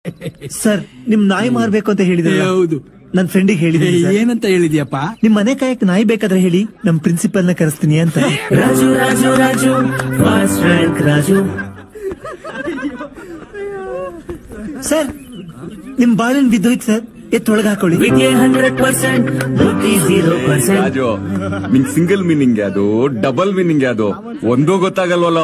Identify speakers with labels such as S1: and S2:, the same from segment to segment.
S1: Sir ನಿಮ್ ನಾಯಿ ಮಾರ್ಬೇಕು ಅಂತ ಹೇಳಿದ್ರೆ
S2: ಹೌದು
S1: ನನ್ ಫ್ರೆಂಡಿಗೆ ಹೇಳಿದ್ದೀನಿ ಸರ್.
S2: ಏನಂತ ಹೇಳಿದ್ಯಪ್ಪ
S1: ನಿಮ್ ಮನೆ ಕಾಯಕ್ ನಾಯಿ ಬೇಕಾದ್ರೆ ಹೇಳಿ ನಮ್ ಪ್ರಿನ್ಸಿಪಲ್ ನ ಕರೆಸ್ತೀನಿ ಅಂತ Raju Raju Raju fast rank Raju sir ನಿಮ್ ಬಾಳೆನ್ ಬಿದ್ದೋಯ್ತು ಸರ್ ಎತ್ತೊಳಗ ಹಾಕೊಳ್ಳಿ ವಿದ್ಯೆ ಹಂಡ್ರೆಡ್ ಪರ್ಸೆಂಟ್ ಬುದ್ಧಿ ಜೀರೋ ಪರ್ಸೆಂಟ್
S3: ರಾಜು ನಿಂಗ್ ಸಿಂಗಲ್ ಮೀನಿಂಗ್ ಅದು ಡಬಲ್ ಮೀನಿಂಗ್ ಅದು ಒಂದೂ ಗೊತ್ತಾಗಲ್ವಲ್ಲ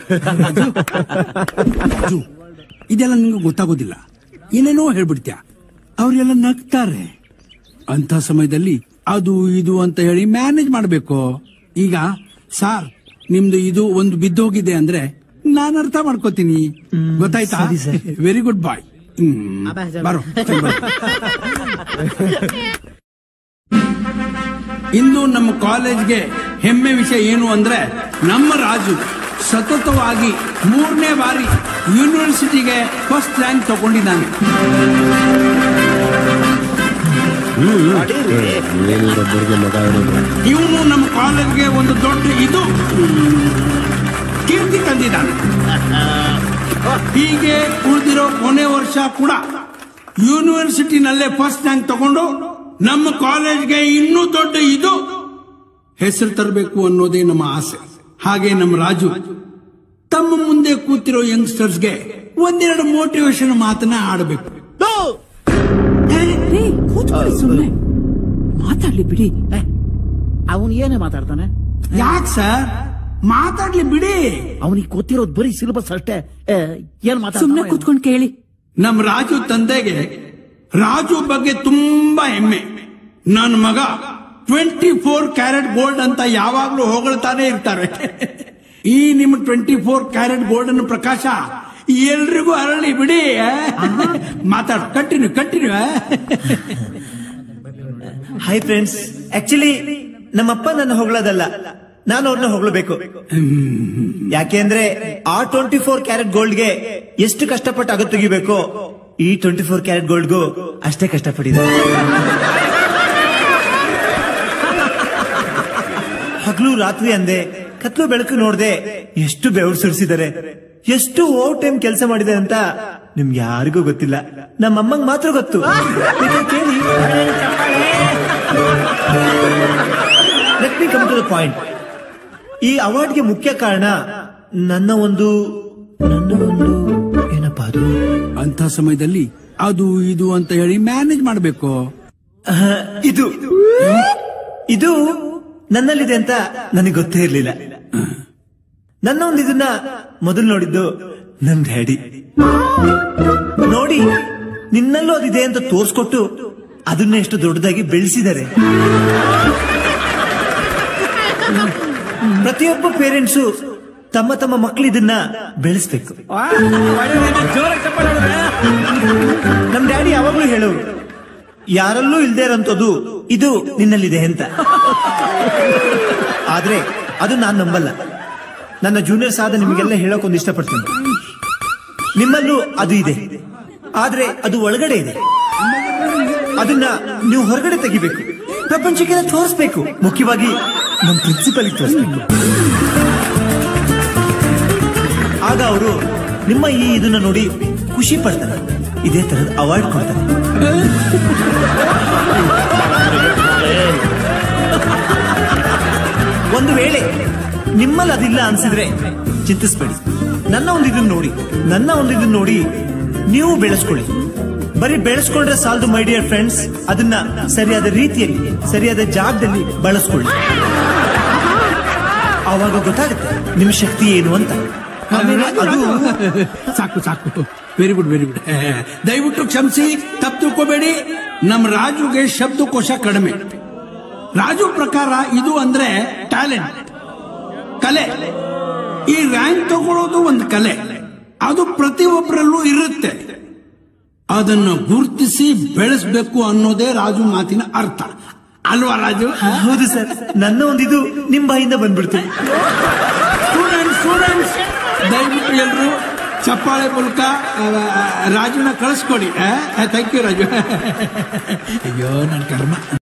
S2: ರಾಜು ಇದೆಲ್ಲ ನಿಂಗೆ ಗೊತ್ತಾಗೋದಿಲ್ಲ ಏನೇನೋ ಹೇಳ್ಬಿಡ್ತ್ಯಾ ಅವರೆಲ್ಲ ನಗ್ತಾರೆ ಅಂತ ಸಮಯದಲ್ಲಿ ಅದು ಇದು ಅಂತ ಹೇಳಿ ಮ್ಯಾನೇಜ್ ಮಾಡಬೇಕು ಈಗ ಸಾರ್ ನಿಮ್ದು ಇದು ಒಂದು ಬಿದ್ದೋಗಿದೆ ಅಂದ್ರೆ ನಾನು ಅರ್ಥ ಮಾಡ್ಕೋತೀನಿ ಗೊತ್ತಾಯ್ತಾ
S1: ಸರಿ, ಸರ್.
S2: ವೆರಿ ಗುಡ್ ಬಾಯ್ ಬರೋ ಬರೋ. ಇಂದು ನಮ್ಮ ಕಾಲೇಜ್ಗೆ ಹೆಮ್ಮೆ ವಿಷಯ ಏನು ಅಂದ್ರೆ ನಮ್ಮ ರಾಜು ಸತತವಾಗಿ ಮೂರನೇ ಬಾರಿ ಯೂನಿವರ್ಸಿಟಿಗೆ ಫಸ್ಟ್ ರ್ಯಾಂಕ್ ತಗೊಂಡಿದ್ದಾನೆ ಇವನು ನಮ್ಮ ಕಾಲೇಜ್ಗೆ ಒಂದು ದೊಡ್ಡ ಇದು ಕೀರ್ತಿ ತಂದಿದ್ದಾನೆ ಹೀಗೆ ಉಳಿದಿರೋ ಕೊನೆ ವರ್ಷ ಕೂಡ ಯೂನಿವರ್ಸಿಟಿನಲ್ಲೇ ಫಸ್ಟ್ ರ್ಯಾಂಕ್ ತಗೊಂಡು ನಮ್ಮ ಕಾಲೇಜ್ಗೆ ಇನ್ನೂ ದೊಡ್ಡ ಇದು ಹೆಸರು ತರಬೇಕು ಅನ್ನೋದೇ ನಮ್ಮ ಆಸೆ ಹಾಗೆ ನಮ್ಮ ರಾಜು ತಮ್ಮ ಮುಂದೆ ಕೂತಿರೋ ಯಂಗ್ಸ್ಟರ್ಸ್ಗೆ ಒಂದೆರಡು ಮೋಟಿವೇಶನ್ ಮಾತನ್ನ ಆಡಬೇಕು
S4: ರೀ ಕೂತ್ಕೊಳ್ಳಿ ಸುಮ್ಮನೆ ಮಾತಾಡ್ಲಿ ಬಿಡಿ
S5: ಅವನ್ ಏನೇ ಮಾತಾಡ್ತಾನೆ
S2: ಯಾಕೆ ಸರ್ ಮಾತಾಡ್ಲಿ ಬಿಡಿ
S5: ಅವನಿಗೆ ಗೊತ್ತಿರೋದು ಬರೀ ಸಿಲೆಬಸ್ ಅಷ್ಟೇ ಏ, ಏನ್
S4: ಸುಮ್ನೆ
S5: ಮಾತಾಡ್ತಾನೆ
S4: ಕೂತ್ಕೊಂಡ್ ಕೇಳಿ
S2: ನಮ್ಮ ರಾಜು ತಂದೆಗೆ ರಾಜು ಬಗ್ಗೆ ತುಂಬಾ ಹೆಮ್ಮೆ ನನ್ನ ಮಗ ಟ್ವೆಂಟಿ ಫೋರ್ ಕ್ಯಾರೆಟ್ ಗೋಲ್ಡ್ ಅಂತ ಯಾವಾಗ್ಲೂ ಹೊಗಳ್ತಾನೆ ಇರ್ತಾರೆ ಈ ನಿಮ್ಮ ಟ್ವೆಂಟಿ ಫೋರ್ ಕ್ಯಾರೆಟ್ ಗೋಲ್ಡ್ ಅನ್ನು ಪ್ರಕಾಶ ಎಲ್ರಿಗೂ ಅರಳಿ ಬಿಡಿ ಮಾತಾಡ continue continue
S1: hi friends actually ನಮ್ಮಪ್ಪ ನನ್ನ ಹೊಗಳೋದಲ್ಲ ನಾನು ಅವ್ರನ್ನ ಹೊಗಳಬೇಕು ಯಾಕೆಂದ್ರೆ ಆ ಟ್ವೆಂಟಿ ಫೋರ್ ಕ್ಯಾರೆಟ್ ಗೋಲ್ಡ್ಗೆ ಎಷ್ಟು ಕಷ್ಟಪಟ್ಟು ಅಗತ್ ತೆಗಿಬೇಕು ಈ ಟ್ವೆಂಟಿ ಫೋರ್ ಕ್ಯಾರೆಟ್ ಗೋಲ್ಡ್ಗೂ ಅಷ್ಟೇ ಕಷ್ಟಪಟ್ಟಿದೆ ಹಗಲು ರಾತ್ರಿ ಅಂದೆ ಕತ್ಲು ಬೆಳಕು ನೋಡ್ದೆ ಎಷ್ಟು ಬೆವರು ಸುರಿಸಿದ್ದಾರೆ ಎಷ್ಟು ಓವರ್ ಟೈಮ್ ಕೆಲಸ ಮಾಡಿದೆ ಅಂತ ನಿಮ್ಗೆ ಯಾರಿಗೂ ಗೊತ್ತಿಲ್ಲ ನಮ್ಮಮ್ಮಂಗ್ ಮಾತ್ರ ಗೊತ್ತು ಬೇಕಾದ್ರೆ ಕೇಳಿ let me come to the point ಈ ಅವಾರ್ಡ್ಗೆ ಮುಖ್ಯ ಕಾರಣ ನನ್ನ ಒಂದು ನನ್ನ ಒಂದು ಏನಪ್ಪಾ ಅದು
S2: ಅಂತ ಸಮಯದಲ್ಲಿ ಅದು ಇದು ಅಂತ ಹೇಳಿ ಮ್ಯಾನೇಜ್ ಮಾಡಬೇಕು
S1: ಆಹ್, ಇದು ಇದು ನನ್ನಲ್ಲಿದೆ ಅಂತ ನನಗೆ ಗೊತ್ತೇ ಇರ್ಲಿಲ್ಲ ನನ್ನ ಒಂದು ಇದನ್ನ ಮೊದಲು ನೋಡಿದ್ದು ನಮ್ ಡ್ಯಾಡಿ ನೋಡಿ ನಿನ್ನಲ್ಲೂ ಅದಿದೆ ಅಂತ ತೋರ್ಸ್ಕೊಟ್ಟು ಅದನ್ನ ಎಷ್ಟು ದೊಡ್ಡದಾಗಿ ಬೆಳೆಸಿದ್ದಾರೆ ಪ್ರತಿಯೊಬ್ಬ ಪೇರೆಂಟ್ಸು ತಮ್ಮ ತಮ್ಮ ಮಕ್ಕಳು ಇದನ್ನ ಬೆಳೆಸ್ಬೇಕು ನಮ್ ಡ್ಯಾಡಿ ಯಾವಾಗ್ಲೂ ಹೇಳೋರು ಯಾರಲ್ಲೂ ಇಲ್ದೇ ಇರೋಂಥದ್ದು ಇದು ನಿನ್ನಲ್ಲಿದೆ ಅಂತ ಆದ್ರೆ ಅದು ನಾನ್ ನಂಬಲ್ಲ ನನ್ನ ಜೂನಿಯರ್ಸ್ ಆದ ನಿಮಗೆಲ್ಲ ಹೇಳೋಕ್ ಒಂದು ಇಷ್ಟಪಡ್ತೀನಿ ನಿಮ್ಮಲ್ಲೂ ಅದು ಇದೆ ಆದ್ರೆ ಅದು ಒಳಗಡೆ ಇದೆ ಅದನ್ನ ನೀವು ಹೊರಗಡೆ ತೆಗಿಬೇಕು ಪ್ರಪಂಚಕ್ಕೆಲ್ಲ ತೋರಿಸ್ಬೇಕು ಮುಖ್ಯವಾಗಿ ನಮ್ಮ ಪ್ರಿನ್ಸಿಪಲ್ ತೋರಿಸ್ಬೇಕು ಆಗ ಅವರು ನಿಮ್ಮ ಈ ಇದನ್ನ ನೋಡಿ ಖುಷಿ ಪಡ್ತಾರೆ ಇದೇ ತರದ ಅವಾರ್ಡ್ ಕೊಡ್ತಾರೆ ಒಂದು ವೇಳೆ ನಿಮ್ಮಲ್ಲಿ ಅದಿಲ್ಲ ಅನ್ಸಿದ್ರೆ ಚಿಂತಿಸ್ಬೇಡಿ ನನ್ನ ಒಂದು ಇದನ್ನ ನೋಡಿ ನನ್ನ ಒಂದು ಇದನ್ನ ನೋಡಿ ನೀವು ಬೆಳೆಸ್ಕೊಳ್ಳಿ ಬರೀ ಬೆಳೆಸ್ಕೊಂಡ್ರೆ ಸಾಲದು ಮೈ ಡಿಯರ್ ಫ್ರೆಂಡ್ಸ್ ಅದನ್ನ ಸರಿಯಾದ ರೀತಿಯಲ್ಲಿ ಸರಿಯಾದ ಜಾಗದಲ್ಲಿ ಬಳಸ್ಕೊಳ್ಳಿ ಆವಾಗ ಗೊತ್ತಾಗುತ್ತೆ ನಿಮ್ಮ ಶಕ್ತಿ ಏನು ಅಂತ ಆಮೇಲೆ ಅದು
S2: ಸಾಕು ಸಾಕು ವೆರಿ ಗುಡ್ ವೆರಿ ಗುಡ್ ದಯವಿಟ್ಟು ಕ್ಷಮಿಸಿ ತಪ್ಪು ತಿಳ್ಕೋಬೇಡಿ ನಮ್ಮ ರಾಜುಗೆ ಶಬ್ದಕೋಶ ಕಡಿಮೆ ರಾಜು ಪ್ರಕಾರ ಇದು ಅಂದ್ರೆ ಟ್ಯಾಲೆಂಟ್ ಕಲೆ ಈ ರ್ಯಾಂಕ್ ತಗೊಳ್ಳೋದು ಒಂದು ಕಲೆ ಅದು ಪ್ರತಿಯೊಬ್ಬರಲ್ಲೂ ಇರುತ್ತೆ ಅದನ್ನು ಗುರುತಿಸಿ ಬೆಳೆಸಬೇಕು ಅನ್ನೋದೇ ರಾಜು ಮಾತಿನ ಅರ್ಥ ಅಲ್ವಾ ರಾಜು
S1: ಹೌದು ಸರ್ ನನ್ನ ಒಂದಿದು ನಿಮ್ ಬಾಯಿಂದ ಬಂದ್ಬಿಡ್ತು
S2: ಸ್ಟೂಡೆಂಟ್ಸ್ ಸ್ಟೂಡೆಂಟ್ಸ್ ದಯವಿಟ್ಟು ಎಲ್ಲರೂ ಚಪ್ಪಾಳೆ ಮೂಲಕ ಆ, ರಾಜುನ ಕಳಿಸ್ಕೊಡಿ ಥ್ಯಾಂಕ್ ಯು ರಾಜು ಅಯ್ಯೋ ನನ್ನ ಕರ್ಮ